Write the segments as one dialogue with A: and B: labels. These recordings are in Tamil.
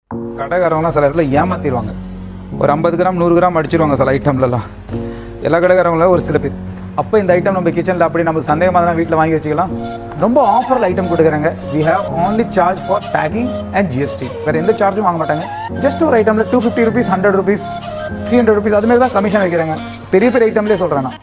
A: கடைக்காரவங்களாம் சில இடத்துல ஏமாத்திடுவாங்க ஒரு ஐம்பது கிராம் நூறு கிராம் அடிச்சிருவாங்க சில ஐட்டம்லலாம் எல்லா கடைக்காரங்களும் ஒரு சில பேர் அப்போ இந்த ஐட்டம் நம்ம கிச்சனில் அப்படி நமக்கு சந்தேகமாக தான் வீட்டில் வாங்கி வச்சுக்கலாம் ரொம்ப ஆஃபரில் ஐட்டம் கொடுக்குறாங்க we have only charge for packing and GST வேறு எந்த சார்ஜும் வாங்க மாட்டாங்க ஜஸ்ட் ஒரு ஐட்டமில் two fifty rupees hundred rupees three hundred rupees அதுமாரி தான் கமிஷன் வைக்கிறாங்க பெரிய பெரிய ஐட்டம்லேயே சொல்கிறேன் நான்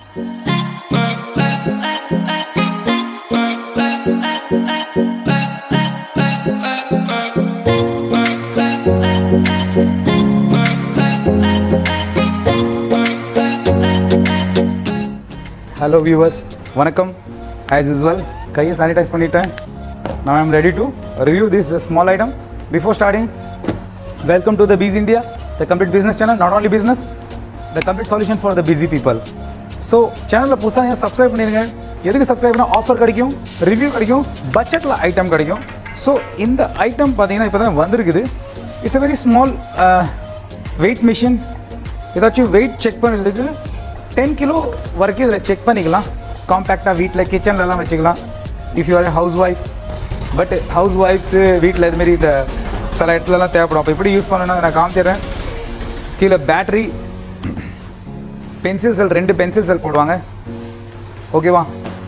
A: ஹலோ வியூவர்ஸ் வணக்கம் ஆஸ் யூஸ்வல் கையை சானிடைஸ் பண்ணிட்டேன் நான் I'm ready to review this small item before starting welcome to the peace India the complete business channel not only business the complete solution for the busy people so சேனலில் புதுசாக ஏன் சப்ஸ்கிரைப் பண்ணிடுங்க எதுக்கு சப்ஸ்கிரைப் பண்ணால் ஆஃபர் கிடைக்கும் ரிவ்யூ கிடைக்கும் பட்ஜெட்டில் ஐட்டம் கிடைக்கும் ஸோ இந்த ஐட்டம் பார்த்தீங்கன்னா இப்போ தான் வந்திருக்குது it's a very small weight machine ஏதாச்சும் வெயிட் செக் பண்ணுறதுக்கு டென் கிலோ வரைக்கும் இதில் செக் பண்ணிக்கலாம் காம்பேக்டாக வீட்டில் கிச்சன்லலாம் வச்சுக்கலாம் if you are housewife but ஹவுஸ் ஒய்ஃப்ஸு வீட்டில் இதுமாரி இந்த சில இடத்துலலாம் தேவைப்படும் அப்போ எப்படி யூஸ் பண்ணணும்னா நான் காமிச்சிடுறேன் கீழே பேட்ரி பென்சில் செல் ரெண்டு பென்சில் செல் போடுவாங்க ஓகேவா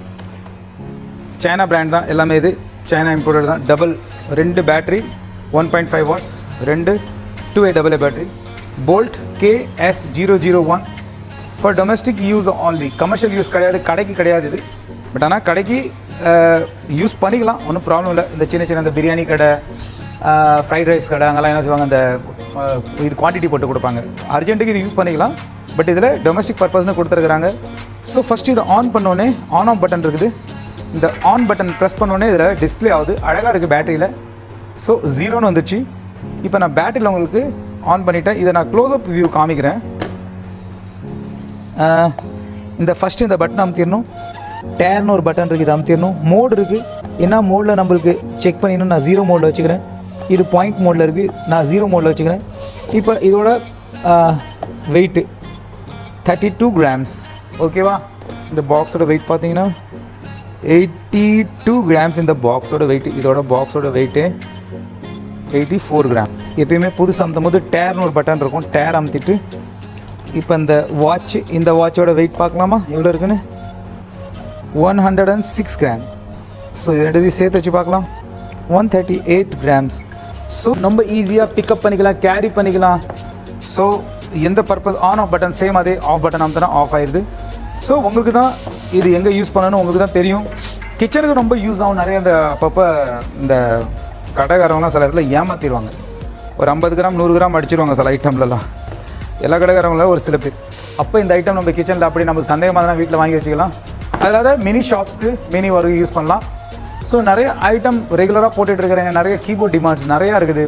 A: சைனா பிராண்ட் தான் எல்லாமே இது சைனா இம்போர்ட்டட் தான் டபுள் ரெண்டு battery one point five watts ரெண்டு two A double A battery Bolt K S zero zero one for domestic use only commercial use கிடையாது கடைக்கு கிடையாது இது பட் ஆனால் கடைக்கு யூஸ் பண்ணிக்கலாம் ஒன்றும் ப்ராப்ளம் இல்லை இந்த சின்ன சின்ன இந்த பிரியாணி கடை ஃப்ரைட் ரைஸ் கடை அங்கெல்லாம் என்ன செய்வாங்க அந்த அஹ், இது குவான்டிட்டி போட்டு கொடுப்பாங்க அர்ஜென்ட்டுக்கு இது யூஸ் பண்ணிக்கலாம் பட் இதில் டொமஸ்டிக் பர்பஸ்னு கொடுத்துருக்குறாங்க ஸோ ஃபஸ்ட்டு இதை ஆன் பண்ணோடனே ஆன் ஆஃப் பட்டன் இருக்குது இந்த ஆன் பட்டன் ப்ரெஸ் பண்ணோடனே இதில் டிஸ்ப்ளே ஆகுது அழகாக இருக்குது பேட்டரியில் ஸோ ஜீரோன்னு வந்துச்சு இப்போ நான் பேட்டரியில் உங்களுக்கு ஆன் பண்ணிட்டேன் இதை நான் க்ளோஸ்அப் வியூ காமிக்கிறேன் ஆஹ், இந்த ஃபஸ்ட்டு இந்த பட்டன் அமுத்திடணும் டேர்னு ஒரு பட்டன் இருக்குது இது அமுத்திடணும் மோடு இருக்குது என்ன மோடில் நம்மளுக்கு செக் பண்ணிடணும் நான் ஜீரோ மோடில் வச்சுக்கிறேன் இது பாயிண்ட் மோடில் இருக்குது நான் ஜீரோ மோடில் வச்சுக்கிறேன் இப்போ இதோட வெயிட்டு தேர்ட்டி டூ கிராம்ஸ் ஓகேவா இந்த பாக்ஸோட வெயிட் பார்த்தீங்கன்னா எயிட்டி டூ கிராம்ஸ் இந்த பாக்ஸோட வெயிட் இதோட பாக்ஸோட வெயிட்டு எயிட்டி ஃபோர் கிராம் எப்பயுமே புதுசு அமுத்தும் போது டேர்னு ஒரு பட்டன் இருக்கும் டேர் அமுத்திட்டு இப்போ இந்த வாட்ச் இந்த வாட்சோட வெயிட் பார்க்கலாமா எவ்வளோ இருக்குன்னு one hundred and six gram so இது ரெண்டுத்தையும் சேர்த்து வச்சு பார்க்கலாம் one thirty eight grams so ரொம்ப ஈஸியாக பிக்கப் பண்ணிக்கலாம் கேரி பண்ணிக்கலாம் ஸோ எந்த purpose on off button same அதே ஆஃப் பட்டன் அமுத்தினா ஆஃப் ஆயிடுது ஸோ உங்களுக்கு தான் இது எங்கே யூஸ் பண்ணணும் உங்களுக்கு தான் தெரியும் கிச்சனுக்கு ரொம்ப யூஸ் ஆகும் நிறைய இந்த அப்பப்போ இந்த கடைக்காரவங்களாம் சில இடத்துல ஏமாத்திடுவாங்க ஒரு ஐம்பது கிராம் நூறு கிராம் அடிச்சிருவாங்க சில ஐட்டம்லலாம் எல்லா கடைக்காரங்களும் ஒரு சில பேர் அப்போ இந்த ஐட்டம் நம்ம கிச்சனில் அப்படி நமக்கு சந்தேகமாக தான் வீட்டில் வாங்கி வச்சுக்கலாம் அதாவது மினி ஷாப்ஸ்க்கு மினி வரைக்கும் யூஸ் பண்ணலாம் ஸோ நிறைய ஐட்டம் ரெகுலராக போட்டுட்டு இருக்கிறேங்க நிறைய கீபோர்ட் டிமாண்ட்ஸ் நிறையா இருக்குது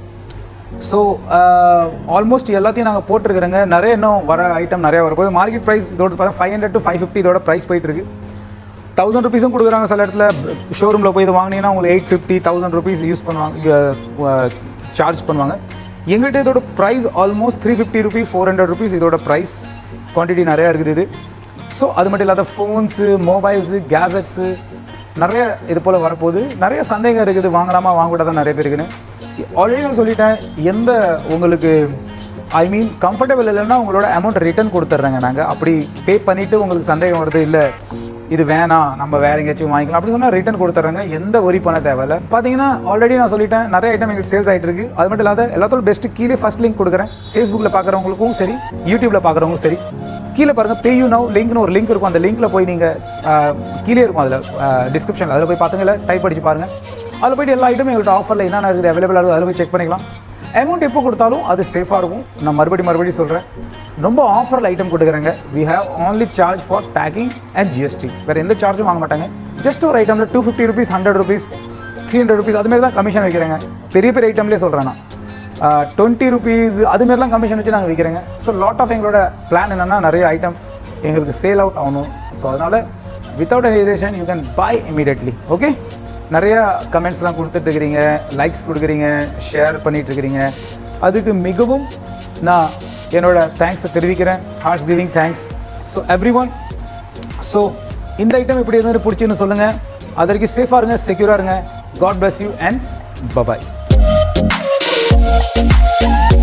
A: ஸோ ஆல்மோஸ்ட் எல்லாத்தையும் நாங்கள் போட்டிருக்கிறோங்க நிறைய இன்னும் வர ஐட்டம் நிறையா வரப்போகுது மார்க்கெட் ப்ரைஸ் இதோட பார்த்தா five hundred to five fifty இதோட ப்ரைஸ் போயிட்டு இருக்கு தௌசண்ட் ருபீஸும் கொடுக்குறாங்க சில இடத்துல ஷோரூமில் போய் இது வாங்கினீங்கன்னா உங்களுக்கு eight fifty thousand rupees use பண்ணுவாங்க சார்ஜ் பண்ணுவாங்க எங்கள்கிட்ட இதோட price almost three fifty rupees four hundred rupees இதோட ப்ரைஸ் குவான்டிட்டி நிறையா இருக்குது இது ஸோ அது மட்டும் இல்லாத ஃபோன்ஸு மொபைல்ஸு கேசட்ஸு நிறைய இது போல் வரப்போகுது நிறைய சந்தேகம் இருக்குது வாங்கலாமா வாங்கக்கூடாதான் நிறைய பேருக்குன்னு ஆல்ரெடி நான் சொல்லிட்டேன் எந்த உங்களுக்கு ஐ மீன் கம்ஃபர்டபுள் இல்லைன்னா உங்களோட அமௌண்ட் ரிட்டர்ன் கொடுத்துட்றேங்க நாங்கள் அப்படி பே பண்ணிவிட்டு உங்களுக்கு சந்தேகம் வருது இல்லை இது வேணாம் நம்ம வேற எங்கேயாச்சும் வாங்கிக்கலாம் அப்படி சொன்னால் ரிட்டர்ன் கொடுத்துட்றாங்க எந்த ஒரி பண்ண தேவையில்ல பார்த்தீங்கன்னா ஆல்ரெடி நான் சொல்லிட்டேன் நிறைய ஐட்டம் எங்களுக்கு சேல்ஸ் ஆகிட்டு இருக்கு அது மட்டும் இல்லாத எல்லாத்தோட பெஸ்ட் கீழே ஃபர்ஸ்ட் லிங்க் கொடுக்குறேன் ஃபேஸ்புக்கில் பார்க்குறவங்களுக்கும் சரி யூடியூப்பில் பார்க்குறவங்களுக்கும் சரி கீழே பாருங்கள் பேயூ நவ் லிங்க்னு ஒரு லிங்க் இருக்கும் அந்த லிங்க்கில் போய் நீங்கள் கீழே இருக்கும் அதில் டிஸ்கிரிப்ஷனில் அதில் போய் பார்த்துங்கள டைப் அடிச்சு பாருங்கள் அதில் போயிட்டு எல்லா ஐட்டமும் எங்கள்கிட்ட ஆஃபரில் என்னென்ன இருக்குது அவைலபிளாக இருக்குது அதில் போய் செக் பண்ணிக்கலாம் அமௌண்ட் எப்போ கொடுத்தாலும் அது சேஃபாக இருக்கும் நான் மறுபடியும் மறுபடியும் சொல்கிறேன் ரொம்ப ஆஃபரில் ஐட்டம் கொடுக்குறேங்க we have only charge for packing and GST வேறு எந்த சார்ஜும் வாங்க மாட்டாங்க ஜஸ்ட் ஒரு ஐட்டமில் two fifty rupees hundred rupees three hundred rupees அதுமாரி தான் கமிஷன் வைக்கிறேங்க பெரிய பெரிய ஐட்டம்லேயே சொல்கிறேன் நான் டுவெண்ட்டி ருபீஸ் அதுமாரிலாம் கமிஷன் வச்சு நாங்கள் விற்கிறேங்க ஸோ லாட் ஆஃப் எங்களோட பிளான் என்னென்னா நிறைய ஐட்டம் எங்களுக்கு சேல் அவுட் ஆகணும் ஸோ அதனால் without hesitation you can buy immediately okay நிறைய கமெண்ட்ஸ்லாம் கொடுத்துட்டு இருக்கிறீங்க லைக்ஸ் கொடுக்குறீங்க ஷேர் பண்ணிட்டு இருக்கிறீங்க அதுக்கு மிகவும் நான் என்னோட தேங்க்ஸை தெரிவிக்கிறேன் hearts giving thanks so everyone so இந்த ஐட்டம் எப்படி எதுவும் பிடிச்சின்னு சொல்லுங்கள் அது வரைக்கும் சேஃபாக இருங்க செக்யூராக இருங்க God bless you and bye bye
B: Thank